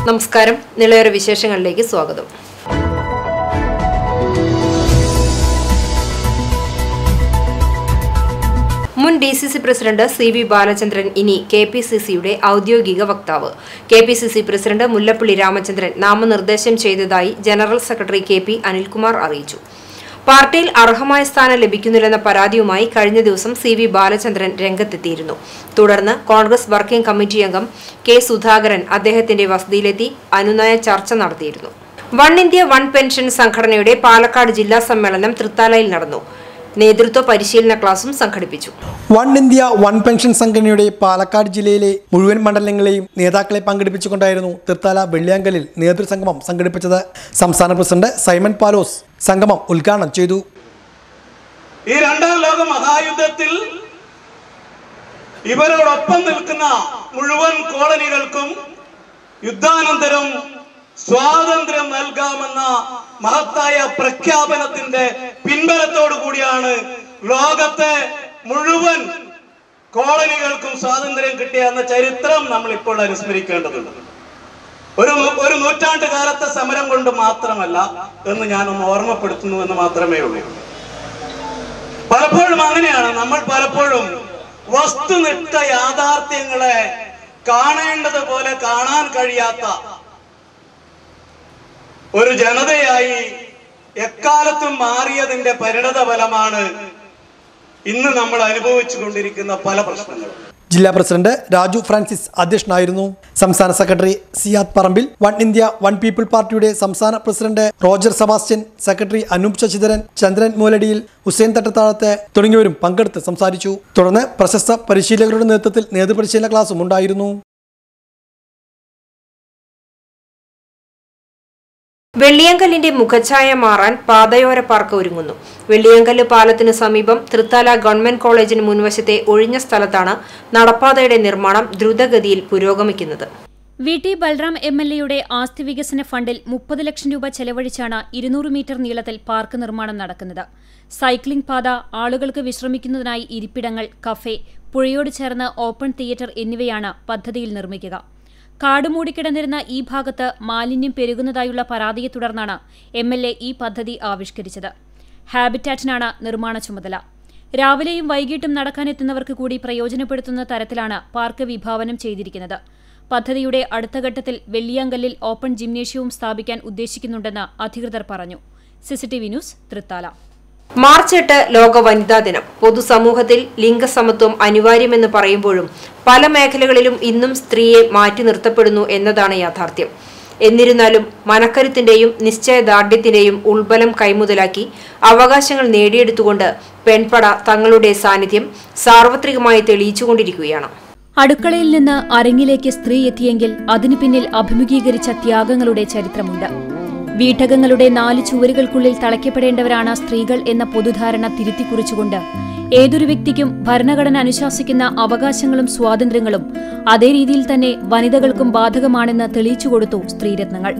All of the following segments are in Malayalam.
നമസ്കാരം നിളയൊര വിശേഷങ്ങളിലേക്ക് സ്വാഗതം മുൻ D C C president C V Balachandran ഇനി കെ പി സി സിയുടെ ഔദ്യോഗിക വക്താവ് K P C C president Mullappally Ramachandran നാമനിർദ്ദേശം ചെയ്തതായി general secretary K P Anilkumar അറിയിച്ചു പാർട്ടിയിൽ അർഹമായ സ്ഥാനം ലഭിക്കുന്നില്ലെന്ന പരാതിയുമായി കഴിഞ്ഞ ദിവസം സി വി ബാലചന്ദ്രൻ രംഗത്തെത്തിയിരുന്നു തുടർന്ന് കോൺഗ്രസ് വർക്കിംഗ് കമ്മിറ്റി അംഗം കെ സുധാകരൻ അദ്ദേഹത്തിന്റെ വസതിയിലെത്തി അനുനയ ചർച്ച നടത്തിയിരുന്നു വൺ ഇന്ത്യ വൺ പെൻഷൻ സംഘടനയുടെ പാലക്കാട് ജില്ലാ സമ്മേളനം തൃത്താലയിൽ നടന്നു നേതൃത്വ പരിശീലന ക്ലാസും സംഘടിപ്പിച്ചു വൺ ഇന്ത്യ വൺ പെൻഷൻ സംഘടനയുടെ പാലക്കാട് ജില്ലയിലെ മുഴുവൻ മണ്ഡലങ്ങളെയും നേതാക്കളെ പങ്കെടുപ്പിച്ചുകൊണ്ടായിരുന്നു തൃത്താല വെള്ളിയാങ്കലിൽ നേതൃസംഗമം സംഘടിപ്പിച്ചത് സംസ്ഥാന പ്രസിഡന്റ് സൈമൺ പാലോസ് സംഗമം ഉദ്ഘാടനം ചെയ്തു ഈ രണ്ടാം ലോക മഹായുദ്ധത്തിൽ ഇവരോടൊപ്പം നിൽക്കുന്ന മുഴുവൻ കോളനികൾക്കും യുദ്ധാനന്തരം സ്വാതന്ത്ര്യം നൽകാമെന്ന മഹത്തായ പ്രഖ്യാപനത്തിന്റെ പിൻബലത്തോടു കൂടിയാണ് ലോകത്തെ മുഴുവൻ കോളനികൾക്കും സ്വാതന്ത്ര്യം കിട്ടിയ എന്ന ചരിത്രം നമ്മൾ ഇപ്പോൾ അനുസ്മരിക്കേണ്ടതുണ്ട് ഒരു നൂ- ഒരു നൂറ്റാണ്ട് കാലത്തെ സമരം കൊണ്ട് മാത്രമല്ല എന്ന് ഞാനൊന്ന് ഓർമ്മപ്പെടുത്തുന്നു എന്ന് മാത്രമേ ഉള്ളൂ പലപ്പോഴും അങ്ങനെയാണ് നമ്മൾ പലപ്പോഴും വസ്തുനിഷ്ഠ യാഥാർത്ഥ്യങ്ങളെ കാണേണ്ടത് പോലെ കാണാൻ കഴിയാത്ത ഒരു ജനതയായി എക്കാലത്തും മാറിയതിന്റെ പരിണത ഫലമാണ് ഇന്ന് നമ്മൾ അനുഭവിച്ചു കൊണ്ടിരിക്കുന്ന പല പ്രശ്നങ്ങളും ജില്ലാ പ്രസിഡന്റ് രാജു ഫ്രാൻസിസ് അധ്യക്ഷനായിരുന്നു സംസ്ഥാന secretary Siyad Parambil one India one people പാർട്ടിയുടെ സംസ്ഥാന പ്രസിഡന്റ് റോജർ സെബാസ്റ്റ്യൻ സെക്രട്ടറി അനൂപ് ശശിധരൻ ചന്ദ്രൻ മൂലടിയിൽ ഹുസൈൻ തട്ടത്താഴത്ത് തുടങ്ങിയവരും പങ്കെടുത്ത് സംസാരിച്ചു തുടർന്ന് പ്രശസ്ത പരിശീലകരുടെ നേതൃത്വത്തിൽ നേതൃപരിശീലന ക്ലാസും ഉണ്ടായിരുന്നു വെള്ളിയങ്കലിന്റെ മുഖഛായ മാറാൻ പാതയോര പാർക്ക് ഒരുങ്ങുന്നു വെള്ളിയങ്കല് പാലത്തിന് സമീപം തൃത്താല ഗവൺമെന്റ് കോളേജിന് മുൻവശത്തെ ഒഴിഞ്ഞ സ്ഥലത്താണ് നടപ്പാതയുടെ നിർമ്മാണം ദ്രുതഗതിയിൽ പുരോഗമിക്കുന്നത് V T Balram M L എയുടെ ആസ്തി വികസന ഫണ്ടിൽ മുപ്പത് ലക്ഷം രൂപ ചെലവഴിച്ചാണ് ഇരുന്നൂറ് മീറ്റർ നീളത്തിൽ പാർക്ക് നിർമ്മാണം നടക്കുന്നത് സൈക്ലിംഗ് പാത ആളുകൾക്ക് വിശ്രമിക്കുന്നതിനായി ഇരിപ്പിടങ്ങൾ കഫേ പുഴയോട് ചേർന്ന് ഓപ്പൺ തിയേറ്റർ എന്നിവയാണ് പദ്ധതിയിൽ നിർമ്മിക്കുക കാട് മൂടിക്കിടന്നിരുന്ന ഈ ഭാഗത്ത് മാലിന്യം പെരുകുന്നതായുള്ള പരാതിയെ തുടർന്നാണ് എം എൽ എ ഈ പദ്ധതി ആവിഷ്കരിച്ചത് ഹാബിറ്റാറ്റിനാണ് നിർമ്മാണ ചുമതല രാവിലെയും വൈകിട്ടും നടക്കാനെത്തുന്നവർക്ക് കൂടി പ്രയോജനപ്പെടുത്തുന്ന തരത്തിലാണ് പാർക്ക് വിഭാവനം ചെയ്തിരിക്കുന്നത് പദ്ധതിയുടെ അടുത്ത ഘട്ടത്തിൽ വെള്ളിയാങ്കല്ലിൽ ഓപ്പൺ ജിംനേഷ്യവും സ്ഥാപിക്കാൻ ഉദ്ദേശിക്കുന്നുണ്ടെന്ന് അധികൃതർ പറഞ്ഞു സിസിടിവി ന്യൂസ് തൃത്താല മാർച്ച് എട്ട് ലോക വനിതാ ദിനം പൊതുസമൂഹത്തിൽ ലിംഗസമത്വം അനിവാര്യമെന്ന് പറയുമ്പോഴും പല മേഖലകളിലും ഇന്നും സ്ത്രീയെ മാറ്റി നിർത്തപ്പെടുന്നു എന്നതാണ് യാഥാർത്ഥ്യം എന്നിരുന്നാലും മനക്കരുത്തിന്റെയും നിശ്ചയദാർഢ്യത്തിന്റെയും ഉൾബലം കൈമുതലാക്കി അവകാശങ്ങൾ നേടിയെടുത്തുകൊണ്ട് പെൺപട തങ്ങളുടെ സാന്നിധ്യം സാർവത്രികമായി തെളിയിച്ചുകൊണ്ടിരിക്കുകയാണ് അടുക്കളയിൽ നിന്ന് അരങ്ങിലേക്ക് സ്ത്രീ എത്തിയെങ്കിൽ അതിനു പിന്നിൽ അഭിമുഖീകരിച്ച ത്യാഗങ്ങളുടെ ചരിത്രമുണ്ട് വീട്ടകങ്ങളുടെ നാല് ചുവരുകൾക്കുള്ളിൽ തളയ്ക്കപ്പെടേണ്ടവരാണ് സ്ത്രീകൾ എന്ന പൊതുധാരണ തിരുത്തിക്കുറിച്ചുകൊണ്ട് ഏതൊരു വ്യക്തിക്കും ഭരണഘടന അനുശാസിക്കുന്ന അവകാശങ്ങളും സ്വാതന്ത്ര്യങ്ങളും അതേ രീതിയിൽ തന്നെ വനിതകൾക്കും ബാധകമാണെന്ന് തെളിയിച്ചുകൊടുത്തു സ്ത്രീരത്നങ്ങൾ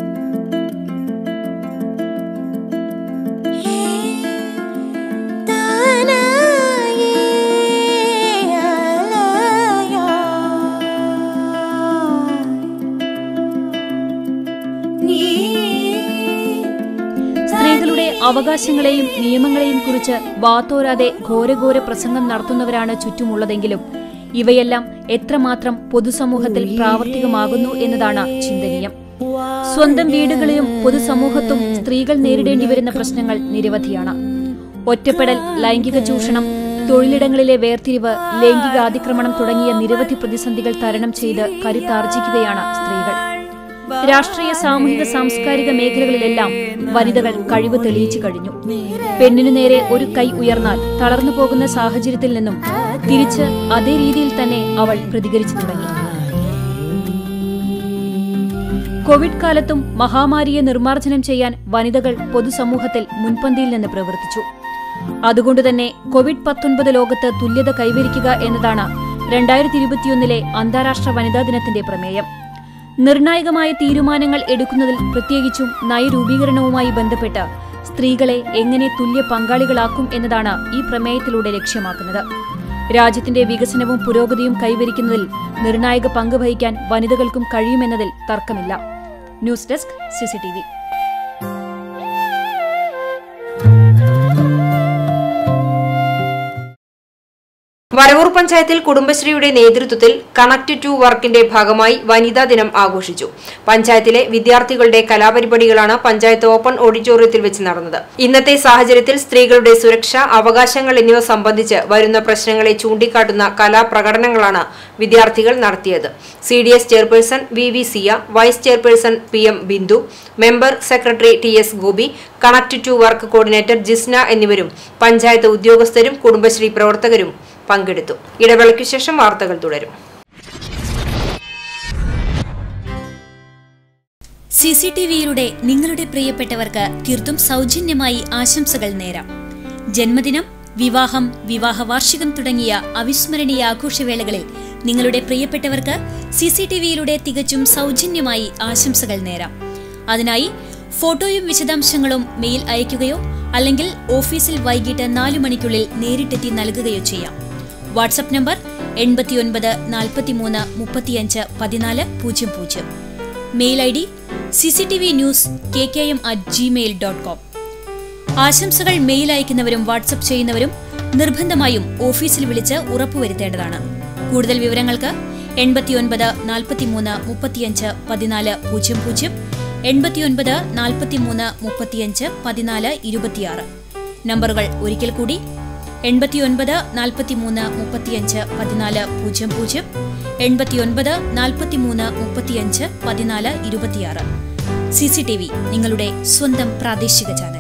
സ്ത്രീകളുടെ അവകാശങ്ങളെയും നിയമങ്ങളെയും കുറിച്ച് വാത്തോരാതെ ഘോരഘോര പ്രസംഗം നടത്തുന്നവരാണ് ചുറ്റുമുള്ളതെങ്കിലും ഇവയെല്ലാം എത്രമാത്രം പൊതുസമൂഹത്തിൽ പ്രാവർത്തികമാകുന്നു എന്നതാണ് ചിന്തനീയം സ്വന്തം വീടുകളിലും പൊതുസമൂഹത്തും സ്ത്രീകൾ നേരിടേണ്ടി വരുന്ന പ്രശ്നങ്ങൾ നിരവധിയാണ് ഒറ്റപ്പെടൽ ലൈംഗിക ചൂഷണം തൊഴിലിടങ്ങളിലെ വേർതിരിവ് ലൈംഗികാതിക്രമണം തുടങ്ങിയ നിരവധി പ്രതിസന്ധികൾ തരണം ചെയ്ത് കരുത്താർജിക്കുകയാണ് സ്ത്രീകൾ രാഷ്ട്രീയ സാമൂഹിക സാംസ്കാരിക മേഖലകളിലെല്ലാം വനിതകൾ കഴിവ് തെളിയിച്ചു കഴിഞ്ഞു പെണ്ണിനു നേരെ ഒരു കൈ ഉയർന്നാൽ തളർന്നു പോകുന്ന സാഹചര്യത്തിൽ നിന്നും തിരിച്ച് അതേ രീതിയിൽ തന്നെ അവൾ പ്രതികരിച്ചു തുടങ്ങി കോവിഡ് കാലത്തും മഹാമാരിയെ നിർമ്മാർജ്ജനം ചെയ്യാൻ വനിതകൾ പൊതുസമൂഹത്തിൽ മുൻപന്തിയിൽ നിന്ന് പ്രവർത്തിച്ചു അതുകൊണ്ടുതന്നെ കോവിഡ് പത്തൊൻപത് ലോകത്ത് തുല്യത കൈവരിക്കുക എന്നതാണ് രണ്ടായിരത്തി ഇരുപത്തിയൊന്നിലെ അന്താരാഷ്ട്ര വനിതാ ദിനത്തിന്റെ പ്രമേയം നിർണായകമായ തീരുമാനങ്ങൾ എടുക്കുന്നതിൽ പ്രത്യേകിച്ചും നയരൂപീകരണവുമായി ബന്ധപ്പെട്ട് സ്ത്രീകളെ എങ്ങനെ തുല്യ പങ്കാളികളാക്കും എന്നതാണ് ഈ പ്രമേയത്തിലൂടെ ലക്ഷ്യമാക്കുന്നത് രാജ്യത്തിന്റെ വികസനവും പുരോഗതിയും കൈവരിക്കുന്നതിൽ നിർണായക പങ്ക് വഹിക്കാൻ വനിതകൾക്കും കഴിയുമെന്നതിൽ തർക്കമില്ല ന്യൂസ് ഡെസ്ക് സിസിടിവി വരവൂർ പഞ്ചായത്തിൽ കുടുംബശ്രീയുടെ നേതൃത്വത്തിൽ കണക്ട് ടു വർക്കിന്റെ ഭാഗമായി വനിതാ ദിനം ആഘോഷിച്ചു പഞ്ചായത്തിലെ വിദ്യാർത്ഥികളുടെ കലാപരിപാടികളാണ് പഞ്ചായത്ത് ഓപ്പൺ ഓഡിറ്റോറിയത്തിൽ വെച്ച് നടന്നത് ഇന്നത്തെ സാഹചര്യത്തിൽ സ്ത്രീകളുടെ സുരക്ഷ അവകാശങ്ങൾ എന്നിവ സംബന്ധിച്ച് വരുന്ന പ്രശ്നങ്ങളെ ചൂണ്ടിക്കാട്ടുന്ന കലാപ്രകടനങ്ങളാണ് വിദ്യാർത്ഥികൾ നടത്തിയത് C D S chairperson V V Siya vice chairperson P M Bindu member secretary T S Gopi connect to work coordinator Jisna എന്നിവരും പഞ്ചായത്ത് ഉദ്യോഗസ്ഥരും കുടുംബശ്രീ പ്രവർത്തകരും പങ്കെടുത്തു ഇടവേളയ്ക്കു ശേഷം വാർത്തകൾ തുടരും സി സി ടി വിയിലൂടെ നിങ്ങളുടെ പ്രിയപ്പെട്ടവർക്ക് തീർത്തും സൗജന്യമായി ആശംസകൾ നേരാം ജന്മദിനം വിവാഹം വിവാഹ വാർഷികം തുടങ്ങിയ അവിസ്മരണീയ ആഘോഷവേളകളിൽ നിങ്ങളുടെ പ്രിയപ്പെട്ടവർക്ക് സി സി ടി വിയിലൂടെ തികച്ചും സൗജന്യമായി ആശംസകൾ നേരാം അതിനായി ഫോട്ടോയും വിശദാംശങ്ങളും മെയിൽ അയയ്ക്കുകയോ അല്ലെങ്കിൽ ഓഫീസിൽ വൈകിട്ട് നാലു മണിക്കുള്ളിൽ നേരിട്ടെത്തി നൽകുകയോ ചെയ്യാം വാട്സപ്പ് നമ്പർ എൺപത്തിയൊൻപത് നാൽപ്പത്തിമൂന്ന് മുപ്പത്തിയഞ്ച് പതിനാല് പൂജ്യം പൂജ്യം mail I D C C T V news K K M at gmail dot com ആശംസകൾ മെയിൽ അയക്കുന്നവരും വാട്സപ്പ് ചെയ്യുന്നവരും നിർബന്ധമായും ഓഫീസിൽ വിളിച്ച് ഉറപ്പുവരുത്തേണ്ടതാണ് കൂടുതൽ വിവരങ്ങൾക്ക് എൺപത്തിയൊൻപത് നാൽപ്പത്തിമൂന്ന് മുപ്പത്തിയഞ്ച് പതിനാല് പൂജ്യം പൂജ്യം എൺപത്തിയൊൻപത് നാൽപ്പത്തിമൂന്ന് മുപ്പത്തിയഞ്ച് പതിനാല് ഇരുപത്തിയാറ് നമ്പറുകൾ ഒരിക്കൽ കൂടി എൺപത്തിയൊൻപത് നാൽപ്പത്തിമൂന്ന് മുപ്പത്തിയഞ്ച് പതിനാല് പൂജ്യം പൂജ്യം എൺപത്തിയൊൻപത് നാൽപ്പത്തിമൂന്ന് മുപ്പത്തിയഞ്ച് പതിനാല് ഇരുപത്തിയാറ് സി സി ടി വി നിങ്ങളുടെ സ്വന്തം പ്രാദേശിക ചാനൽ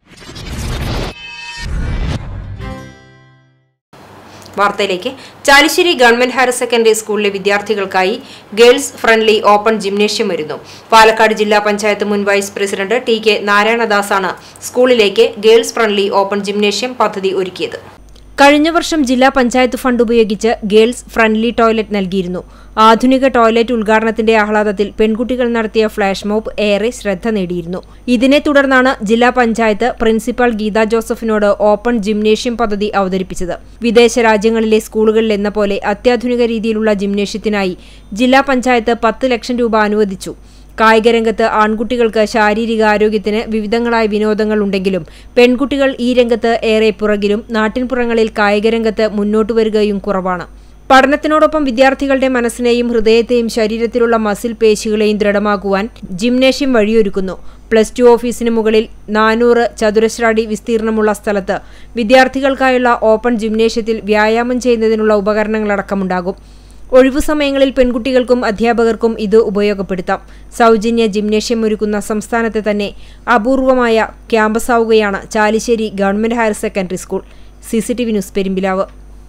വാർത്തയിലേക്ക് ചാലിശ്ശേരി ഗവൺമെന്റ് ഹയർ സെക്കൻഡറി സ്കൂളിലെ വിദ്യാർത്ഥികൾക്കായി ഗേൾസ് ഫ്രണ്ട്ലി ഓപ്പൺ ജിംനേഷ്യം വരുന്നു പാലക്കാട് ജില്ലാ പഞ്ചായത്ത് മുൻ വൈസ് പ്രസിഡന്റ് ടി കെ നാരായണദാസാണ് സ്കൂളിലേക്ക് ഗേൾസ് ഫ്രണ്ട്ലി ഓപ്പൺ ജിംനേഷ്യം പദ്ധതി ഒരുക്കിയത് കഴിഞ്ഞ വർഷം ജില്ലാ പഞ്ചായത്ത് ഫണ്ട് ഉപയോഗിച്ച് ഗേൾസ് ഫ്രണ്ട്ലി ടോയ്ലറ്റ് നൽകിയിരുന്നു ആധുനിക ടോയ്ലറ്റ് ഉദ്ഘാടനത്തിന്റെ ആഹ്ലാദത്തിൽ പെൺകുട്ടികൾ നടത്തിയ ഫ്ലാഷ് മോബ് ഏറെ ശ്രദ്ധ നേടിയിരുന്നു ഇതിനെ തുടർന്നാണ് ജില്ലാ പഞ്ചായത്ത് പ്രിൻസിപ്പൽ ഗീത ജോസഫിനോട് ഓപ്പൺ ജിംനേഷ്യം പദ്ധതി അവതരിപ്പിച്ചത് വിദേശ രാജ്യങ്ങളിലെ സ്കൂളുകളിൽ എന്ന പോലെ അത്യാധുനിക രീതിയിലുള്ള ജിംനേഷ്യത്തിനായി ജില്ലാ പഞ്ചായത്ത് പത്ത് ലക്ഷം രൂപ അനുവദിച്ചു കായികരംഗത്ത് ആൺകുട്ടികൾക്ക് ശാരീരിക ആരോഗ്യത്തിന് വിവിധങ്ങളായ വിനോദങ്ങൾ ഉണ്ടെങ്കിലും പെൺകുട്ടികൾ ഈ രംഗത്ത് ഏറെ പുറകിലും നാട്ടിൻപുറങ്ങളിൽ കായികരംഗത്ത് മുന്നോട്ടു വരികയും കുറവാണ് പഠനത്തിനോടൊപ്പം വിദ്യാർത്ഥികളുടെ മനസ്സിനെയും ഹൃദയത്തെയും ശരീരത്തിലുള്ള മസിൽ പേശികളെയും ദൃഢമാക്കുവാൻ ജിംനേഷ്യം വഴിയൊരുക്കുന്നു പ്ലസ് ടു ഓഫീസിന് മുകളിൽ നാനൂറ് ചതുരശ്രാടി വിസ്തീർണമുള്ള സ്ഥലത്ത് വിദ്യാർത്ഥികൾക്കായുള്ള ഓപ്പൺ ജിംനേഷ്യത്തിൽ വ്യായാമം ചെയ്യുന്നതിനുള്ള ഉപകരണങ്ങളടക്കമുണ്ടാകും ഒഴിവു സമയങ്ങളിൽ പെൺകുട്ടികൾക്കും അധ്യാപകർക്കും ഇത് ഉപയോഗപ്പെടുത്താം സൗജന്യ ജിംനേഷ്യം ഒരുക്കുന്ന സംസ്ഥാനത്തെ തന്നെ അപൂർവമായ ക്യാമ്പസാവുകയാണ് Chalissery government higher secondary school C C T V news Perumpilavu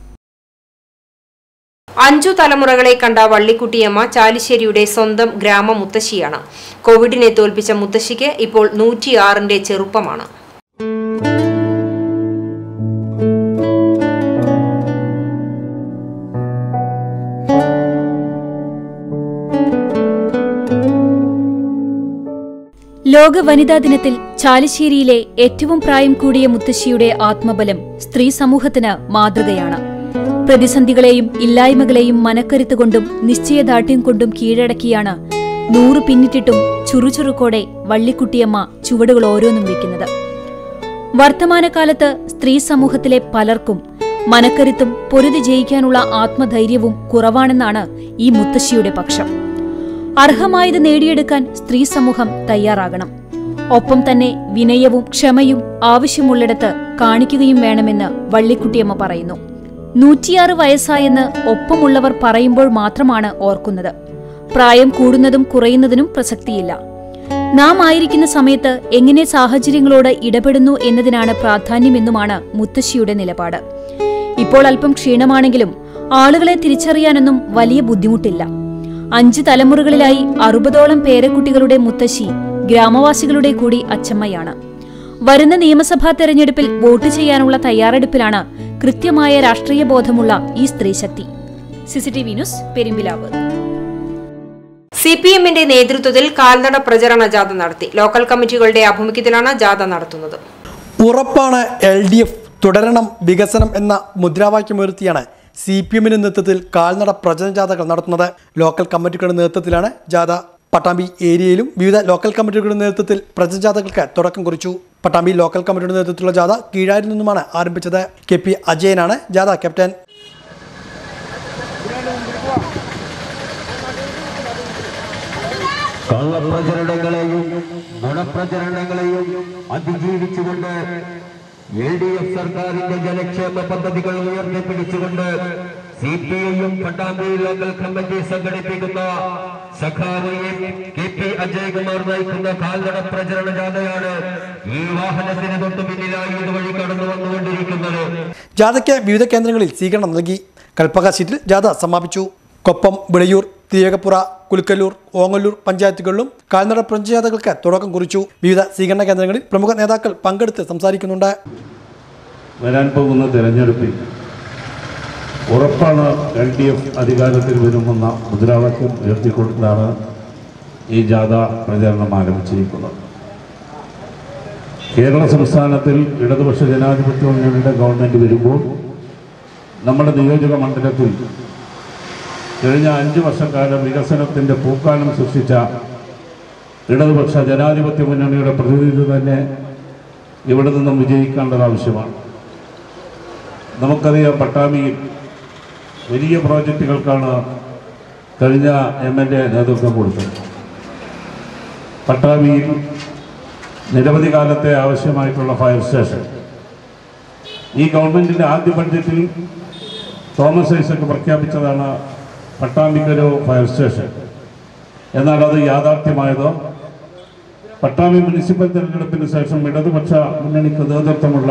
അഞ്ചു തലമുറകളെ കണ്ട വള്ളിക്കുട്ടിയമ്മ ചാലിശ്ശേരിയുടെ സ്വന്തം ഗ്രാമ മുത്തശ്ശിയാണ് കോവിഡിനെ തോൽപ്പിച്ച മുത്തശ്ശിക്ക് ഇപ്പോൾ നൂറ്റിയാറിന്റെ ചെറുപ്പമാണ് ലോക വനിതാ ദിനത്തിൽ ചാലിശ്ശേരിയിലെ ഏറ്റവും പ്രായം കൂടിയ മുത്തശ്ശിയുടെ ആത്മബലം സ്ത്രീ സമൂഹത്തിന് മാതൃകയാണ് പ്രതിസന്ധികളെയും ഇല്ലായ്മകളെയും മനക്കരുത്ത് കൊണ്ടും നിശ്ചയദാർഢ്യം കൊണ്ടും കീഴടക്കിയാണ് നൂറ് പിന്നിട്ടിട്ടും ചുറുചുറുക്കോടെ വള്ളിക്കുട്ടിയമ്മ ചുവടുകൾ ഓരോന്നും വയ്ക്കുന്നത് വർത്തമാനകാലത്ത് സ്ത്രീ സമൂഹത്തിലെ പലർക്കും മനക്കരുത്തും പൊരുതി ജയിക്കാനുള്ള ആത്മധൈര്യവും കുറവാണെന്നാണ് ഈ മുത്തശ്ശിയുടെ പക്ഷം അർഹമായത് നേടിയെടുക്കാൻ സ്ത്രീ സമൂഹം തയ്യാറാകണം ഒപ്പം തന്നെ വിനയവും ക്ഷമയും ആവശ്യമുള്ളിടത്ത് കാണിക്കുകയും വേണമെന്ന് വള്ളിക്കുട്ടിയമ്മ പറയുന്നു നൂറ്റിയാറ് വയസ്സായെന്ന് ഒപ്പമുള്ളവർ പറയുമ്പോൾ മാത്രമാണ് ഓർക്കുന്നത് പ്രായം കൂടുന്നതും കുറയുന്നതിനും പ്രസക്തിയില്ല നാം ആയിരിക്കുന്ന സമയത്ത് എങ്ങനെ സാഹചര്യങ്ങളോട് ഇടപെടുന്നു എന്നതിനാണ് പ്രാധാന്യമെന്നുമാണ് മുത്തശ്ശിയുടെ നിലപാട് ഇപ്പോൾ അല്പം ക്ഷീണമാണെങ്കിലും ആളുകളെ തിരിച്ചറിയാനൊന്നും വലിയ ബുദ്ധിമുട്ടില്ല അഞ്ച് തലമുറകളിലായി അറുപതോളം പേരക്കുട്ടികളുടെ മുത്തശ്ശി ഗ്രാമവാസികളുടെ കൂടി അച്ചമ്മയാണ് വരുന്ന നിയമസഭാ തെരഞ്ഞെടുപ്പിൽ വോട്ട് ചെയ്യാനുള്ള തയ്യാറെടുപ്പിലാണ് കൃത്യമായ രാഷ്ട്രീയ ബോധമുള്ള ഈ സ്ത്രീശക്തി CCTV news Perumpilavu C P എമ്മിന്റെ നേതൃത്വത്തിൽ കാൽനട പ്രചരണ ജാഥ നടത്തി ലോക്കൽ കമ്മിറ്റികളുടെ ആഭിമുഖ്യത്തിലാണ് ജാഥ നടത്തുന്നത് ഉറപ്പാണ് എൽ ഡി എഫ് തുടരണം വികസനം എന്ന മുദ്രാവാക്യമുയർത്തിയാണ് സി പി എമ്മിന്റെ നേതൃത്വത്തിൽ കാൽനട പ്രചരണ ജാഥകൾ നടത്തുന്നത് ലോക്കൽ കമ്മിറ്റികളുടെ നേതൃത്വത്തിലാണ് ജാഥ പട്ടാമ്പി ഏരിയയിലും വിവിധ ലോക്കൽ കമ്മിറ്റികളുടെ നേതൃത്വത്തിൽ പ്രചരണ ജാഥകൾക്ക് തുടക്കം കുറിച്ചു പട്ടാമ്പി ലോക്കൽ കമ്മിറ്റിയുടെ നേതൃത്വത്തിലുള്ള ജാഥ കീഴാരിൽ നിന്നുമാണ് ആരംഭിച്ചത് കെ പി അജയനാണ് ജാഥ ക്യാപ്റ്റൻ കള്ളപ്രചരണങ്ങളെയും നുണപ്രചരണങ്ങളെയും അതിജീവിച്ചുകൊണ്ട് എൽ ഡി എഫ് സർക്കാരിന്റെ ജനക്ഷേമ പദ്ധതികൾ ഉയർത്തിപ്പിടിച്ചുകൊണ്ട് സി പി ഐയും പട്ടാമ്പി ലോക്കൽ കമ്മിറ്റി സംഘടിപ്പിക്കുന്ന സഖാവ് കെ പി അജയകുമാർ നയിക്കുന്ന കാൽനട പ്രചരണ ജാഥയാണ് ഈ വാഹനത്തിന് തൊട്ടു പിന്നിലായി ഇതുവഴി കടന്നു വന്നുകൊണ്ടിരിക്കുന്നത് ജാഥയ്ക്ക് വിവിധ കേന്ദ്രങ്ങളിൽ സ്വീകരണം നൽകി കൽപ്പക സീറ്റിൽ ജാഥ സമാപിച്ചു കൊപ്പം വിളയൂർ തിരിയകപ്പുറ കുലുക്കല്ലൂർ ഓങ്ങല്ലൂർ പഞ്ചായത്തുകളിലും കാൽനട പ്രചാതകൾക്ക് തുടക്കം കുറിച്ചു വിവിധ സ്വീകരണ കേന്ദ്രങ്ങളിൽ പ്രമുഖ നേതാക്കൾ പങ്കെടുത്ത് സംസാരിക്കുന്നുണ്ട് വരാൻ പോകുന്ന തെരഞ്ഞെടുപ്പിൽ ഉറപ്പാണ് എൽ ഡി എഫ് അധികാരത്തിൽ വരുമെന്ന മുദ്രാവാക്യം ഉയർത്തിക്കൊണ്ടാണ് ഈ ജാഥ പ്രചരണം ആരംഭിച്ചിരിക്കുന്നത് കേരള സംസ്ഥാനത്തിൽ ഇടതുപക്ഷ ജനാധിപത്യ മുന്നണിയുടെ ഗവൺമെൻറ് വരുമ്പോൾ നമ്മുടെ നിയോജക മണ്ഡലത്തിൽ കഴിഞ്ഞ അഞ്ച് വർഷക്കാലം വികസനത്തിൻ്റെ പൂക്കാലം സൃഷ്ടിച്ച ഇടതുപക്ഷ ജനാധിപത്യ മുന്നണിയുടെ പ്രതിനിധി തന്നെ ഇവിടെ നിന്നും വിജയിക്കേണ്ടത് ആവശ്യമാണ് നമുക്കറിയാം പട്ടാമ്പിയിൽ വലിയ പ്രോജക്റ്റുകൾക്കാണ് കഴിഞ്ഞ എം എൽ എ നേതൃത്വം കൊടുത്തത് പട്ടാമ്പിയിൽ നിരവധി കാലത്തെ ആവശ്യമായിട്ടുള്ള ഫയർ സ്റ്റേഷൻ ഈ ഗവൺമെൻറ്റിൻ്റെ ആദ്യ ബഡ്ജറ്റിൽ തോമസ് ഐസക് പ്രഖ്യാപിച്ചതാണ് പട്ടാമ്പിക്കൊരു ഫയർ സ്റ്റേഷൻ എന്നാൽ അത് യാഥാർത്ഥ്യമായതോ പട്ടാമ്പി മുനിസിപ്പൽ തെരഞ്ഞെടുപ്പിന് ശേഷം ഇടതുപക്ഷ മുന്നണിക്ക് നേതൃത്വമുള്ള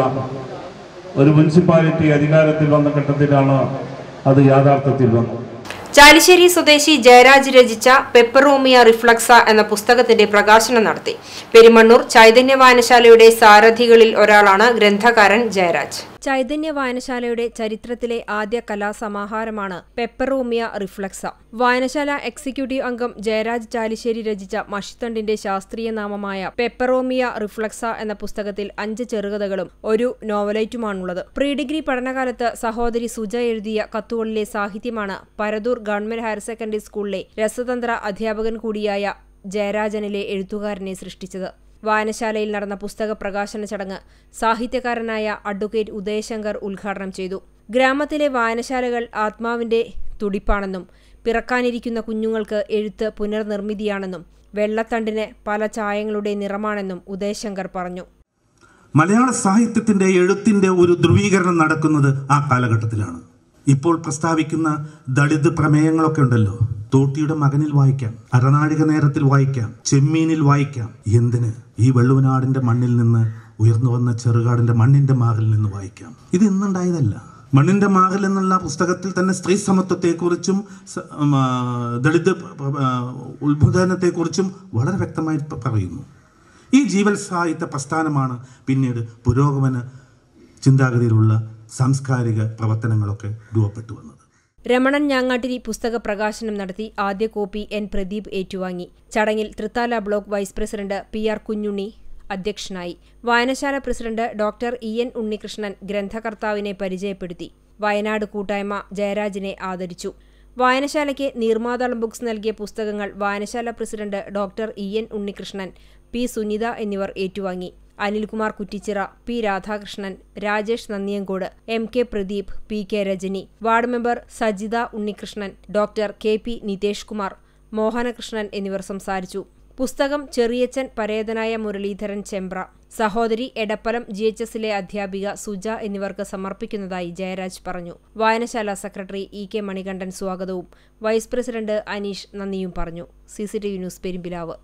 ഒരു മുനിസിപ്പാലിറ്റി അധികാരത്തിൽ വന്ന ഘട്ടത്തിലാണ് അത് യാഥാർത്ഥ്യത്തിൽ വന്നത് ചാലിശ്ശേരി സ്വദേശി ജയരാജ് രചിച്ച പെപ്പറോമിയ റിഫ്ലക്സ എന്ന പുസ്തകത്തിന്റെ പ്രകാശനം നടത്തി പെരുമണ്ണൂർ ചൈതന്യ വായനശാലയുടെ സാരഥികളിൽ ഒരാളാണ് ഗ്രന്ഥകാരൻ ജയരാജ് ചൈതന്യ വായനശാലയുടെ ചരിത്രത്തിലെ ആദ്യ കലാസമാഹാരമാണ് പെപ്പറോമിയ റിഫ്ലക്സ വായനശാല എക്സിക്യൂട്ടീവ് അംഗം ജയരാജ് ചാലിശ്ശേരി രചിച്ച മഷിത്തണ്ടിന്റെ ശാസ്ത്രീയ നാമമായ പെപ്പറോമിയ റിഫ്ലക്സ എന്ന പുസ്തകത്തിൽ അഞ്ച് ചെറുകഥകളും ഒരു നോവലൈറ്റുമാണുള്ളത് പ്രീ ഡിഗ്രി പഠനകാലത്ത് സഹോദരി സുജ എഴുതിയ കത്തുകളിലെ സാഹിത്യമാണ് പരദൂർ ഗവൺമെന്റ് ഹയർ സെക്കൻഡറി സ്കൂളിലെ രസതന്ത്ര അധ്യാപകൻ കൂടിയായ ജയരാജനിലെ എഴുത്തുകാരനെ സൃഷ്ടിച്ചത് വായനശാലയിൽ നടന്ന പുസ്തക പ്രകാശന ചടങ്ങ് സാഹിത്യകാരനായ അഡ്വക്കേറ്റ് ഉദയശങ്കർ ഉദ്ഘാടനം ചെയ്തു ഗ്രാമത്തിലെ വായനശാലകൾ ആത്മാവിന്റെ തുടിപ്പാണെന്നും പിറക്കാനിരിക്കുന്ന കുഞ്ഞുങ്ങൾക്ക് എഴുത്ത് പുനർനിർമ്മിതിയാണെന്നും വെള്ളത്തണ്ടിന് പല ചായങ്ങളുടെ നിറമാണെന്നും ഉദയശങ്കർ പറഞ്ഞു മലയാള സാഹിത്യത്തിന്റെ എഴുത്തിന്റെ ഒരു ധ്രുവീകരണം നടക്കുന്നത് ആ കാലഘട്ടത്തിലാണ് ഇപ്പോൾ പ്രസ്താവിക്കുന്ന ദളിത് പ്രമേയങ്ങളൊക്കെ ഉണ്ടല്ലോ തോട്ടിയുടെ മകനിൽ വായിക്കാം അരനാഴിക നേരത്തിൽ വായിക്കാം ചെമ്മീനിൽ വായിക്കാം എന്തിന് ഈ വെള്ളുവനാടിന്റെ മണ്ണിൽ നിന്ന് ഉയർന്നു വന്ന ചെറുകാടിന്റെ മണ്ണിന്റെ മാറിൽ നിന്ന് വായിക്കാം ഇത് ഇന്നുണ്ടായതല്ല മണ്ണിന്റെ മാറിൽ എന്നുള്ള പുസ്തകത്തിൽ തന്നെ സ്ത്രീ സമത്വത്തെക്കുറിച്ചും സ- ഉം, ആ, ദളിത് പ്ര- ആ, ഉത്ബോധനത്തെക്കുറിച്ചും വളരെ വ്യക്തമായി പ- പറയുന്നു ഈ ജീവൽ സാഹിത്യ പ്രസ്ഥാനമാണ് പിന്നീട് പുരോഗമന ചിന്താഗതിയിലുള്ള സാംസ്കാരിക പ്രവർത്തനങ്ങളൊക്കെ രൂപപ്പെട്ടു വന്നത് രമണൻ ഞാങ്ങാട്ടിരി പുസ്തക പ്രകാശനം നടത്തി ആദ്യ കോപ്പി എൻ പ്രദീപ് ഏറ്റുവാങ്ങി ചടങ്ങിൽ Thrithala block vice president P R Kunjunni അധ്യക്ഷനായി വായനശാല president doctor E N Unnikrishnan ഗ്രന്ഥകർത്താവിനെ പരിചയപ്പെടുത്തി വയനാട് കൂട്ടായ്മ ജയരാജിനെ ആദരിച്ചു വായനശാലയ്ക്ക് നീർമാതളം ബുക്സ് നൽകിയ പുസ്തകങ്ങൾ വായനശാല president doctor E N Unnikrishnan P Sunitha എന്നിവർ ഏറ്റുവാങ്ങി Anilkumar Kuttichira P Radhakrishnan Rajesh Nandiyankode M K Pradeep P K Rajani ward member Sajitha Unnikrishnan doctor K P Nithesh Kumar Mohanakrishnan എന്നിവർ സംസാരിച്ചു പുസ്തകം ചെറിയച്ചൻ പരേതനായ മുരളീധരൻ ചെമ്പ്ര സഹോദരി എടപ്പലം ജി എച്ച് എസിലെ അധ്യാപിക സുജ എന്നിവർക്ക് സമർപ്പിക്കുന്നതായി ജയരാജ് പറഞ്ഞു വായനശാല സെക്രട്ടറി ഇ കെ മണികണ്ഠൻ സ്വാഗതവും വൈസ് പ്രസിഡന്റ് അനീഷ് നന്ദിയും പറഞ്ഞു C C T V news Perumpilavu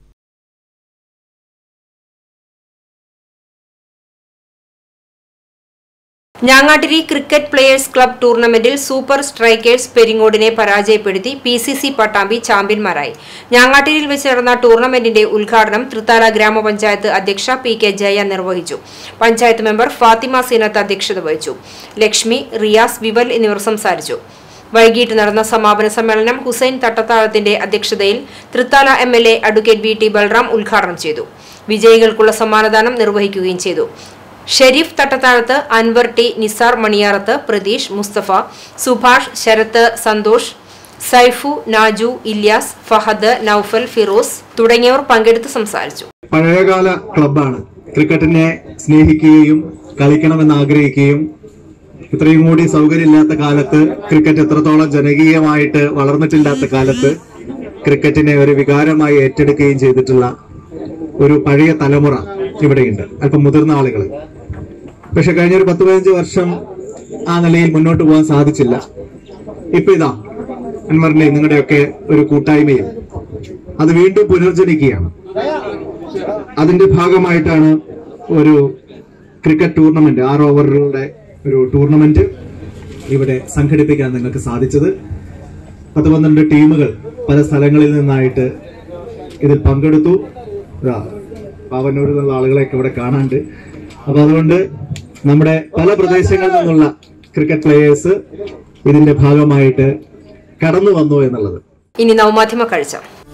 Njangattiri cricket players club ടൂർണമെന്റിൽ സൂപ്പർ സ്ട്രൈക്കേഴ്സ് പെരിങ്ങോടിനെ പരാജയപ്പെടുത്തി പി സി സി പട്ടാമ്പി ചാമ്പ്യന്മാരായി ഞാങ്ങാട്ടിരിയിൽ വെച്ച് നടന്ന ടൂർണമെന്റിന്റെ ഉദ്ഘാടനം തൃത്താല ഗ്രാമപഞ്ചായത്ത് അധ്യക്ഷ പി കെ ജയ നിർവഹിച്ചു പഞ്ചായത്ത് മെമ്പർ ഫാത്തിമ സീനത്ത് അധ്യക്ഷത വഹിച്ചു ലക്ഷ്മി റിയാസ് വിവൽ എന്നിവർ സംസാരിച്ചു വൈകിട്ട് നടന്ന സമാപന സമ്മേളനം ഹുസൈൻ തട്ടത്താഴത്തിന്റെ അധ്യക്ഷതയിൽ Thrithala M L A advocate V T Balram ഉദ്ഘാടനം ചെയ്തു വിജയികൾക്കുള്ള സമ്മാനദാനം നിർവഹിക്കുകയും ചെയ്തു ഷെരീഫ് തട്ടത്താഴത്ത് അൻവർ ടി നിസാർ മണിയാറത്ത് പ്രതീഷ് മുസ്തഫ സുഭാഷ് ശരത്ത് സന്തോഷ് സൈഫു നാജു ഇല്യാസ് ഫഹദ് നൌഫൽ ഫിറോസ് തുടങ്ങിയവർ പങ്കെടുത്ത് സംസാരിച്ചു പഴയകാല ക്ലബാണ് ക്രിക്കറ്റിനെ സ്നേഹിക്കുകയും കളിക്കണമെന്ന് ആഗ്രഹിക്കുകയും ഇത്രയും കൂടി സൗകര്യമില്ലാത്ത കാലത്ത് ക്രിക്കറ്റ് എത്രത്തോളം ജനകീയമായിട്ട് വളർന്നിട്ടില്ലാത്ത കാലത്ത് ക്രിക്കറ്റിനെ ഒരു വികാരമായി ഏറ്റെടുക്കുകയും ചെയ്തിട്ടുള്ള ഒരു പഴയ തലമുറ ഇവിടെയുണ്ട് അല്പം മുതിർന്ന ആളുകൾ പക്ഷെ കഴിഞ്ഞ ഒരു പത്ത് പതിനഞ്ച് വർഷം ആ നിലയിൽ മുന്നോട്ട് പോകാൻ സാധിച്ചില്ല ഇപ്പൊ ഇതാ അൻവറിന്റെ നിങ്ങളുടെയൊക്കെ ഒരു കൂട്ടായ്മയും അത് വീണ്ടും പുനർജനിക്കുകയാണ് അതിന്റെ ഭാഗമായിട്ടാണ് ഒരു ക്രിക്കറ്റ് ടൂർണമെന്റ് ആറ് ഓവറുകളുടെ ഒരു ടൂർണമെന്റ് ഇവിടെ സംഘടിപ്പിക്കാൻ നിങ്ങൾക്ക് സാധിച്ചത് പത്ത് പന്ത്രണ്ട് ടീമുകൾ പല സ്ഥലങ്ങളിൽ നിന്നായിട്ട് ഇതിൽ പങ്കെടുത്തു ഇതാ, പാവന്നൂരിൽ നിന്നുള്ള ആളുകളെയൊക്കെ ഇവിടെ കാണാണ്ട് അപ്പൊ അതുകൊണ്ട് നമ്മുടെ പല പ്രദേശങ്ങളിൽ നിന്നുള്ള ക്രിക്കറ്റ് പ്ലേയേഴ്സ് ഇതിന്റെ ഭാഗമായിട്ട് കടന്നു വന്നു എന്നുള്ളത് ഇനി നവമാധ്യമ കാഴ്ച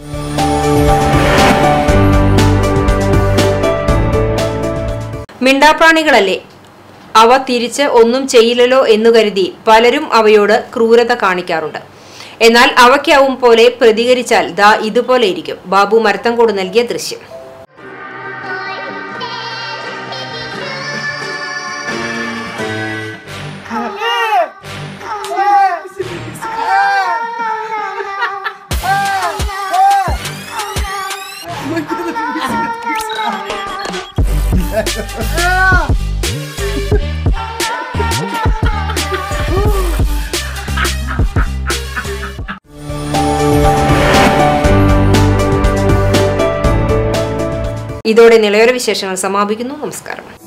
മിണ്ടാപ്രാണികളല്ലേ അവ തിരിച്ച് ഒന്നും ചെയ്യില്ലല്ലോ എന്നു കരുതി പലരും അവയോട് ക്രൂരത കാണിക്കാറുണ്ട് എന്നാൽ അവയ്ക്കാവും പോലെ പ്രതികരിച്ചാൽ ദാ ഇതുപോലെ ഇരിക്കും ബാബു മരത്തങ്കോട് നൽകിയ ദൃശ്യം ഇതോടെ നിളയോര വിശേഷങ്ങൾ സമാപിക്കുന്നു നമസ്കാരം